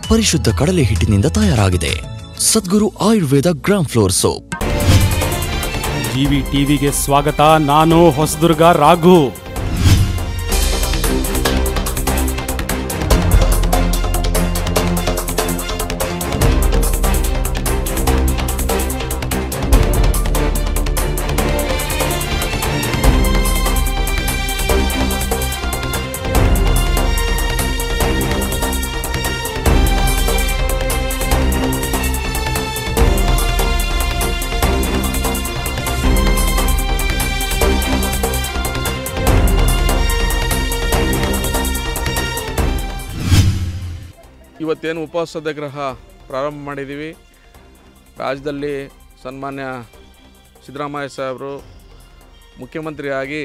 ಪರಿಶುದ್ಧ ಕಡಲೆ ಹಿಟ್ಟಿನಿಂದ ತಯಾರಾಗಿದೆ Sadguru Ayurveda gram flour soap GV ಟಿವಿಗೆ ಸ್ವಾಗತ ನಾನು ಹೊಸದುರ್ಗ ರಾಘು ಇವತ್ತೇನು ಉಪವಾಸ ಸತ್ಯಾಗ್ರಹ ಪ್ರಾರಂಭ ಮಾಡಿದ್ದೀವಿ ರಾಜ್ಯದಲ್ಲಿ ಸನ್ಮಾನ್ಯ ಸಿದ್ದರಾಮಯ್ಯ ಸಾಹೇಬರು ಮುಖ್ಯಮಂತ್ರಿಯಾಗಿ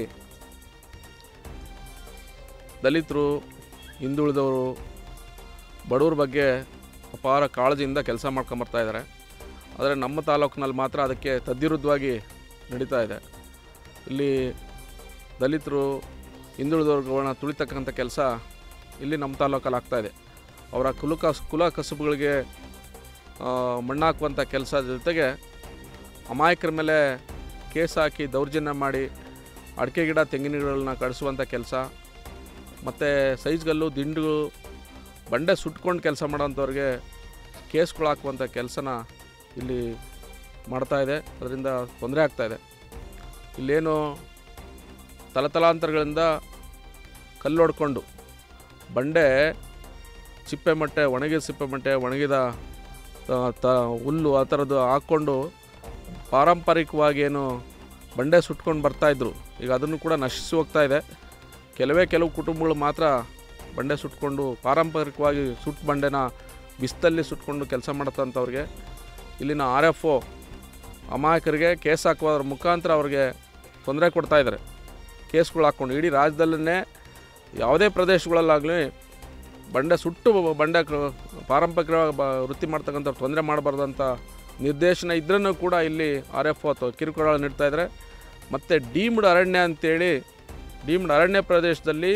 ದಲಿತರು ಹಿಂದುಳಿದವರು ಬಡವ್ರ ಬಗ್ಗೆ ಅಪಾರ ಕಾಳಜಿಯಿಂದ ಕೆಲಸ ಮಾಡ್ಕೊಂಬರ್ತಾ ಇದ್ದಾರೆ ಆದರೆ ನಮ್ಮ ತಾಲೂಕಿನಲ್ಲಿ ಮಾತ್ರ ಅದಕ್ಕೆ ತದ್ವಿರುದ್ಧವಾಗಿ ನಡೀತಾ ಇದೆ ಇಲ್ಲಿ ದಲಿತರು ಹಿಂದುಳಿದವ್ರುಗಳನ್ನ ತುಳಿತಕ್ಕಂಥ ಕೆಲಸ ಇಲ್ಲಿ ನಮ್ಮ ತಾಲೂಕಲ್ಲಿ ಆಗ್ತಾಯಿದೆ ಅವರ ಕುಲ ಕಸ್ ಕುಲ ಕಸುಬುಗಳಿಗೆ ಆ, ಮಣ್ಣಾಕುವಂಥ ಕೆಲಸ ಜೊತೆಗೆ ಅಮಾಯಕರ ಮೇಲೆ ಕೇಸ್ ಹಾಕಿ ದೌರ್ಜನ್ಯ ಮಾಡಿ ಅಡಿಕೆ ಗಿಡ ತೆಂಗಿನ ಗಿಡಗಳನ್ನ ಕಡಿಸುವಂಥ ಕೆಲಸ ಮತ್ತು ಸೈಜ್ಗಲ್ಲು ದಿಂಡು ಬಂಡೆ ಸುಟ್ಕೊಂಡು ಕೆಲಸ ಮಾಡೋಂಥವ್ರಿಗೆ ಕೇಸ್ಗಳು ಹಾಕುವಂಥ ಕೆಲಸನ ಇಲ್ಲಿ ಮಾಡ್ತಾ ಇದೆ ಅದರಿಂದ ತೊಂದರೆ ಆಗ್ತಾಯಿದೆ ಇಲ್ಲೇನು ತಲತಲಾಂತರಗಳಿಂದ ಕಲ್ಲು ಹೊಡ್ಕೊಂಡು ಬಂಡೆ ಚಿಪ್ಪೆ ಮಟ್ಟೆ ಒಣಗಿದ ಸಿಪ್ಪೆ ಮಟ್ಟೆ ಒಣಗಿದ ತ- ತ ಹುಲ್ಲು ಆ ಥರದ್ದು ಹಾಕ್ಕೊಂಡು ಪಾರಂಪರಿಕವಾಗಿ ಏನು ಬಂಡೆ ಸುಟ್ಕೊಂಡು ಬರ್ತಾಯಿದ್ರು ಈಗ ಅದನ್ನು ಕೂಡ ನಶಿಸಿ ಹೋಗ್ತಾ ಇದೆ ಕೆಲವೇ ಕೆಲವು ಕುಟುಂಬಗಳು ಮಾತ್ರ ಬಂಡೆ ಸುಟ್ಕೊಂಡು ಪಾರಂಪರಿಕವಾಗಿ ಸುಟ್ಟು ಬಂಡೆನ ಬಿಸ್ತಲ್ಲಿ ಸುಟ್ಕೊಂಡು ಕೆಲಸ ಮಾಡತ್ತಂಥವ್ರಿಗೆ ಇಲ್ಲಿನ ಆರ್ ಎಫ್ ಒ ಅಮಾಯಕರಿಗೆ ಕೇಸ್ ಹಾಕುವುದ್ರ ಮುಖಾಂತರ ಅವ್ರಿಗೆ ತೊಂದರೆ ಕೊಡ್ತಾ ಇದ್ದಾರೆ ಕೇಸ್ಗಳು ಹಾಕ್ಕೊಂಡು ಇಡೀ ರಾಜ್ಯದಲ್ಲೇ ಯಾವುದೇ ಪ್ರದೇಶಗಳಲ್ಲಾಗಲಿ ಬಂಡೆ ಸುಟ್ಟು ಬಂಡೆ ಕ- ಪಾರಂಪರಿಕ ಬ- ವೃತ್ತಿ ಮಾಡ್ತಕ್ಕಂಥ ತೊಂದರೆ ಮಾಡಬಾರ್ದು ಅಂತ ನಿರ್ದೇಶನ ಇದ್ರೂ ಕೂಡ ಇಲ್ಲಿ ಆರ್ ಎಫ್ ಅಥವಾ ಕಿರುಕುಳ ನೀಡ್ತಾ ಇದ್ದಾರೆ ಮತ್ತು ಡೀಮ್ಡ್ ಅರಣ್ಯ ಅಂತೇಳಿ ಡೀಮ್ಡ್ ಅರಣ್ಯ ಪ್ರದೇಶದಲ್ಲಿ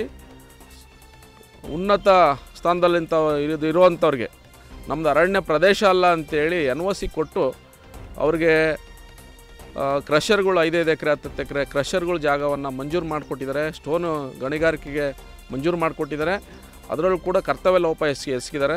ಉನ್ನತ ಸ್ಥಾನದಲ್ಲಿಂತ ಇರೋದು ಇರುವಂಥವ್ರಿಗೆ ನಮ್ಮದು ಅರಣ್ಯ ಪ್ರದೇಶ ಅಲ್ಲ ಅಂತೇಳಿ ಎನ್ ಒ ಸಿ ಕೊಟ್ಟು ಅವ್ರಿಗೆ ಕ್ರಷರ್ಗಳು ಐದೈದು ಎಕರೆ ಹತ್ತು ಎಕರೆ ಕ್ರಷರ್ಗಳು ಜಾಗವನ್ನು ಮಂಜೂರು ಮಾಡಿಕೊಟ್ಟಿದ್ದಾರೆ ಸ್ಟೋನು ಗಣಿಗಾರಿಕೆಗೆ ಮಂಜೂರು ಮಾಡಿಕೊಟ್ಟಿದ್ದಾರೆ ಅದರಲ್ಲೂ ಕೂಡ ಕರ್ತವ್ಯ ಲೋಪ ಎಸ್ಗಿ ಎಸಗಿದ್ದಾರೆ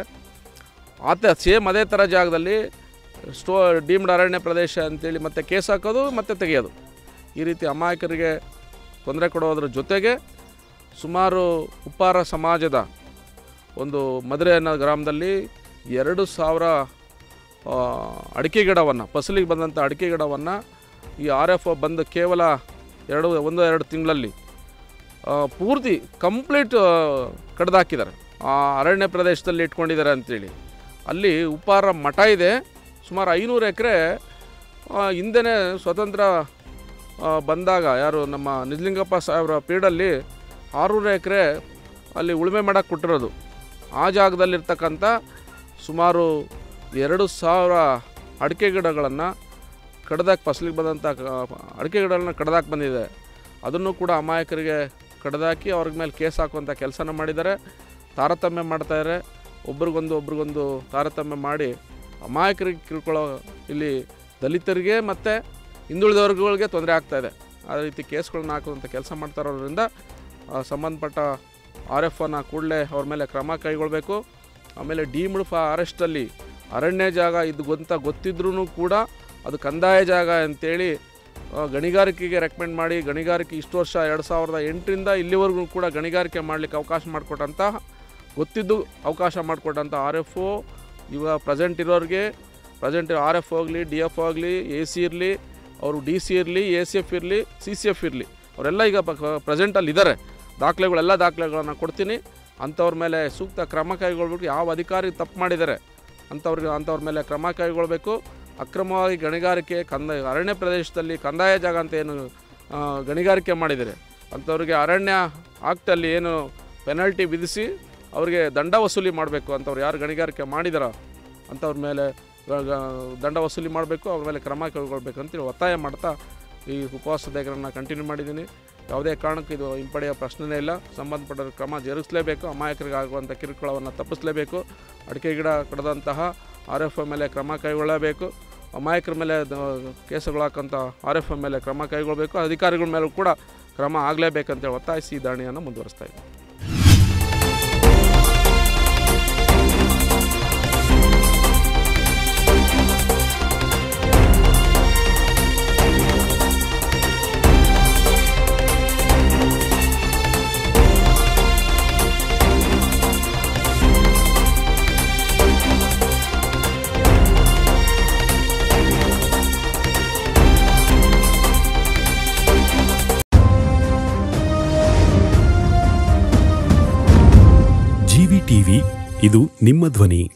ಆತ ಸೇಮ್ ಅದೇ ಥರ ಜಾಗದಲ್ಲಿ ಸ್ಟೋ ಡೀಮ್ಡ್ ಅರಣ್ಯ ಪ್ರದೇಶ ಅಂತೇಳಿ ಮತ್ತೆ ಕೇಸ್ ಹಾಕೋದು ಮತ್ತೆ ತೆಗೆಯೋದು ಈ ರೀತಿ ಅಮಾಯಕರಿಗೆ ತೊಂದರೆ ಕೊಡೋದ್ರ ಜೊತೆಗೆ ಸುಮಾರು ಉಪ್ಪಾರ ಸಮಾಜದ ಒಂದು ಮದುರೆ ಅನ್ನೋ ಗ್ರಾಮದಲ್ಲಿ ಎರಡು ಸಾವಿರ ಆ, ಅಡಿಕೆ ಗಿಡವನ್ನು ಫಸಲಿಗೆ ಬಂದಂಥ ಅಡಿಕೆ ಗಿಡವನ್ನು ಈ ಆರ್ ಎಫ್ ಬಂದು ಕೇವಲ ಎರಡು ಒಂದು ಎರಡು ತಿಂಗಳಲ್ಲಿ ಆ, ಪೂರ್ತಿ ಕಂಪ್ಲೀಟ್ ಕಡ್ದಾಕಿದ್ದಾರೆ ಆ ಅರಣ್ಯ ಪ್ರದೇಶದಲ್ಲಿ ಇಟ್ಕೊಂಡಿದ್ದಾರೆ ಅಂತೇಳಿ ಅಲ್ಲಿ ಉಪ್ಪಾರ ಮಠ ಇದೆ ಸುಮಾರು ಐನೂರು ಎಕರೆ ಹಿಂದೆನೇ ಸ್ವತಂತ್ರ ಆ, ಬಂದಾಗ ಯಾರು ನಮ್ಮ ನಿಜಲಿಂಗಪ್ಪ ಸಾಹೇಬ್ರ ಪೀಡಲ್ಲಿ ಆರೂರು ಎಕರೆ ಅಲ್ಲಿ ಉಳುಮೆ ಮಾಡಕ್ಕೆ ಕೊಟ್ಟಿರೋದು ಆ ಜಾಗದಲ್ಲಿರ್ತಕ್ಕಂಥ ಸುಮಾರು ಎರಡು ಸಾವಿರ ಅಡಿಕೆ ಗಿಡಗಳನ್ನು ಕಡ್ದಾಕಿ ಫಸಲಿಗೆ ಬಂದಂಥ ಅಡಿಕೆ ಗಿಡಗಳನ್ನ ಕಡ್ದಾಕಿ ಬಂದಿದೆ ಅದನ್ನು ಕೂಡ ಅಮಾಯಕರಿಗೆ ಕಡ್ದಾಕಿ ಅವ್ರ ಮೇಲೆ ಕೇಸ್ ಹಾಕುವಂಥ ಕೆಲಸನ ಮಾಡಿದ್ದಾರೆ ತಾರತಮ್ಯ ಮಾಡ್ತಾಯಿದ್ದಾರೆ ಒಬ್ರಿಗೊಂದು ಒಬ್ರಿಗೊಂದು ತಾರತಮ್ಯ ಮಾಡಿ ಅಮಾಯಕರಿಗೆ ಕಿರ್ಕೊಳ್ಳೋ ಇಲ್ಲಿ ದಲಿತರಿಗೆ ಮತ್ತು ಹಿಂದುಳಿದ ವರ್ಗಗಳಿಗೆ ತೊಂದರೆ ಆಗ್ತಾಯಿದೆ ಆ ರೀತಿ ಕೇಸ್ಗಳನ್ನ ಹಾಕುವಂಥ ಕೆಲಸ ಮಾಡ್ತಾ ಇರೋದ್ರಿಂದ ಆ, ಸಂಬಂಧಪಟ್ಟ ಆರ್ ಎಫ್ ಅನ್ನ ಕೂಡಲೇ ಅವ್ರ ಮೇಲೆ ಕ್ರಮ ಕೈಗೊಳ್ಳಬೇಕು ಆಮೇಲೆ ಡೀಮ್ಡ್ ಫಾ ಅರೆಸ್ಟಲ್ಲಿ ಅರಣ್ಯ ಜಾಗ ಇದು ಗೊತ್ತ ಗೊತ್ತಿದ್ರೂ ಕೂಡ ಅದು ಕಂದಾಯ ಜಾಗ ಅಂತೇಳಿ ಆ, ಗಣಿಗಾರಿಕೆಗೆ ರೆಕಮೆಂಡ್ ಮಾಡಿ ಗಣಿಗಾರಿಕೆ ಇಷ್ಟು ವರ್ಷ ಎರಡು ಸಾವಿರದ ಎಂಟರಿಂದ ಇಲ್ಲಿವರೆಗೂ ಕೂಡ ಗಣಿಗಾರಿಕೆ ಮಾಡಲಿಕ್ಕೆ ಅವಕಾಶ ಮಾಡಿಕೊಟ್ಟಂಥ ಗೊತ್ತಿದ್ದು ಅವಕಾಶ ಮಾಡಿಕೊಟ್ಟಂಥ ಆರ್ ಎಫ್ ಒ ಇವಾಗ ಪ್ರೆಸೆಂಟ್ ಇರೋರಿಗೆ ಪ್ರೆಸೆಂಟ್ ಆರ್ ಎಫ್ ಆಗಲಿ ಡಿ ಎಫ್ ಆಗಲಿ ಎ ಸಿ ಇರಲಿ ಅವರು ಡಿ ಸಿ ಇರಲಿ ಎ ಸಿ ಎಫ್ ಇರಲಿ ಸಿ ಸಿ ಎಫ್ ಇರಲಿ ಅವರೆಲ್ಲ ಈಗ ಪ್ರೆಸೆಂಟಲ್ಲಿ ಇದ್ದಾರೆ ದಾಖಲೆಗಳೆಲ್ಲ ದಾಖಲೆಗಳನ್ನು ಕೊಡ್ತೀನಿ ಅಂಥವ್ರ ಮೇಲೆ ಸೂಕ್ತ ಕ್ರಮ ಕೈಗೊಳ್ಬೇಕು ಯಾವ ಅಧಿಕಾರಿ ತಪ್ಪು ಮಾಡಿದ್ದಾರೆ ಅಂಥವ್ರಿಗೆ ಅಂಥವ್ರ ಮೇಲೆ ಕ್ರಮ ಕೈಗೊಳ್ಳಬೇಕು ಅಕ್ರಮವಾಗಿ ಗಣಿಗಾರಿಕೆ ಕಂದ ಅರಣ್ಯ ಪ್ರದೇಶದಲ್ಲಿ ಕಂದಾಯ ಜಾಗ ಅಂತ ಏನು ಆ, ಗಣಿಗಾರಿಕೆ ಮಾಡಿದ್ದಾರೆ ಅಂಥವ್ರಿಗೆ ಅರಣ್ಯ ಆಕ್ಟಲ್ಲಿ ಏನು ಪೆನಲ್ಟಿ ವಿಧಿಸಿ ಅವರಿಗೆ ದಂಡ ವಸೂಲಿ ಮಾಡಬೇಕು ಅಂಥವ್ರು ಯಾರು ಗಣಿಗಾರಿಕೆ ಮಾಡಿದಾರೋ ಅಂಥವ್ರ ಮೇಲೆ ಗ- ಗ- ದಂಡ ವಸೂಲಿ ಮಾಡಬೇಕು ಅವ್ರ ಮೇಲೆ ಕ್ರಮ ಕೈಗೊಳ್ಬೇಕು ಅಂತೇಳಿ ಒತ್ತಾಯ ಮಾಡ್ತಾ ಈ ಉಪವಾಸ ಸತ್ಯಾಗ್ರಹನ ಕಂಟಿನ್ಯೂ ಮಾಡಿದ್ದೀನಿ ಯಾವುದೇ ಕಾರಣಕ್ಕೂ ಇದು ಹಿಂಪಡೆಯೋ ಪ್ರಶ್ನೆನೇ ಇಲ್ಲ ಸಂಬಂಧಪಟ್ಟ ಕ್ರಮ ಜರುಗಿಸಲೇಬೇಕು ಅಮಾಯಕರಿಗೆ ಆಗುವಂಥ ಕಿರುಕುಳವನ್ನು ತಪ್ಪಿಸಲೇಬೇಕು ಅಡಿಕೆ ಗಿಡ ಕಡ್ದಂತಹ ಆರ್ ಎಫ್ ಮೇಲೆ ಕ್ರಮ ಕೈಗೊಳ್ಳಬೇಕು ಅಮಾಯಕರ ಮೇಲೆ ದ- ಕೇಸುಗಳು ಹಾಕಂಥ ಆರ್ ಎಫ್ ಮೇಲೆ ಕ್ರಮ ಕೈಗೊಳ್ಳಬೇಕು ಅಧಿಕಾರಿಗಳ ಮೇಲೂ ಕೂಡ ಕ್ರಮ ಆಗಲೇಬೇಕಂತೇಳಿ ಒತ್ತಾಯಿಸಿ ಈ ಧರಣಿಯನ್ನು ಮುಂದುವರಿಸ್ತಾ ಇದ್ದೀನಿ ಜಿವಿ ಟಿವಿ ಇದು ನಿಮ್ಮ ಧ್ವನಿ